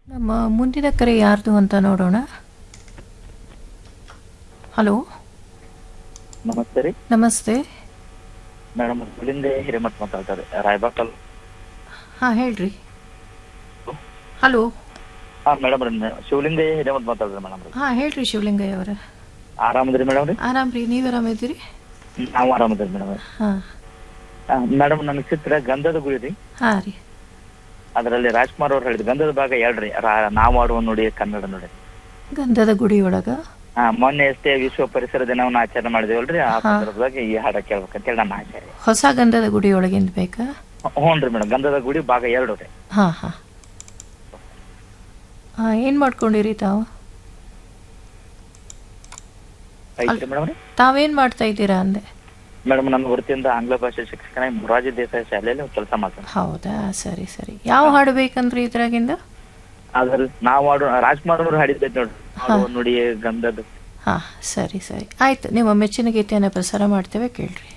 ನಮ್ಮ ಮುಂದಿನ ಕರೆ ಯಾರ್ದು ಅಂತ ನೋಡೋಣ ಹಲೋ ನಮಸ್ತೆ ರೀ ನಮಸ್ತೆ ಮೇಡಮ್ ಹುಲಿಂದೆ ಹಿರೇಮಠ್ ಮಾತಾಡ್ತಾರೆ ರಾಯಬಾಕಲ್ ಹಾಂ ಹೇಳ್ರಿ ಹಲೋ ಹಾ ಮೇಡಮ್ ರೀ ಶಿವಲಿಂದೆ ಹಿರೇಮಠ್ ಮಾತಾಡ್ತಾರೆ ಮೇಡಮ್ ರೀ ಹಾಂ ಹೇಳ್ರಿ ಶಿವಲಿಂಗಯ್ಯ ಅವರ ಆರಾಮದ್ರಿ ಮೇಡಮ್ ರೀ ಆರಾಮ್ ರೀ ನೀವು ಆರಾಮಿದ್ದೀರಿ ನಾವು ಆರಾಮದ್ರಿ ಮೇಡಮ್ ಹಾಂ ಮೇಡಮ್ ನನ್ನ ಚಿತ್ರ ಗಂಧದ ಗುಡಿ ರೀ ಹಾಂ ರೀ ಅದರಲ್ಲಿ ರಾಜ್ಕುಮಾರ್ ಅವ್ರು ಹೇಳಿದ್ರು ಗಂಧದ ಭಾಗ ಹೇಳ್ರಿ ರಾ- ನಾವು ಆಡುವ ನುಡಿ ಕನ್ನಡ ನುಡಿ ಗಂಧದ ಗುಡಿ ಒಳಗ ಹಾ ಮೊನ್ನೆ ಅಷ್ಟೇ ವಿಶ್ವ ಪರಿಸರ ದಿನವನ್ನ ಆಚರಣೆ ಮಾಡಿದೇವಲ್ರಿ ಆ ಹಾ. ಸಂದರ್ಭದಾಗ ಈ ಹಾಡ ಕೇಳ್ಬೇಕಂತೇಳಿ ನನ್ನ ಆಸೆ ರೀ ಹೊಸ ಗಂಧದ ಗುಡಿ ಒಳಗಿಂದ ಬೇಕಾ ಹ್ಞೂ ರೀ ಮೇಡಮ್ ಗಂಧದ ಗುಡಿ ಭಾಗ ಎರಡು ರೀ ಹಾಂ ಹಾಂ ಹಾಂ ಏನು ಮಾಡ್ಕೊಂಡಿರಿ ತಾವು ಐತ್ರಿ ಮೇಡಮ್ ರೀ ತಾವೇನು ಮಾಡ್ತಾ ಇದ್ದೀರಾ ಅಂದೆ ಮೇಡಮ್ ನನ್ನ ವೃತ್ತಿಯಿಂದ ಆಂಗ್ಲ ಭಾಷೆ ಶಿಕ್ಷಕನ ಮೊರಾರ್ಜಿ ದೇಸಾಯಿ ಶಾಲೆಯಲ್ಲಿ ಕೆಲಸ ಮಾಡ್ತೇನೆ ಹೌದಾ ಸರಿ ಸರಿ ಯಾವ ಹಾಡು ಬೇಕಂದ್ರಿ ಇದ್ರಾಗಿಂದ ಅದ್ರಲ್ಲಿ ನಾವು ಆಡೋ ರಾಜ್ಕುಮಾರ್ ಅವರು ಹಾಡಿದ್ದೈತೆ ನೋಡ್ರಿ ಆಡುವ ನುಡಿ ಗಂಧದ ಹಾಂ ಸರಿ ಸರಿ ಆಯ್ತು ನಿಮ್ಮ ಮೆಚ್ಚಿನ ಗೀತೆಯನ್ನು ಪ್ರಸಾರ ಮಾಡ್ತೇವೆ ಕೇಳ್ರಿ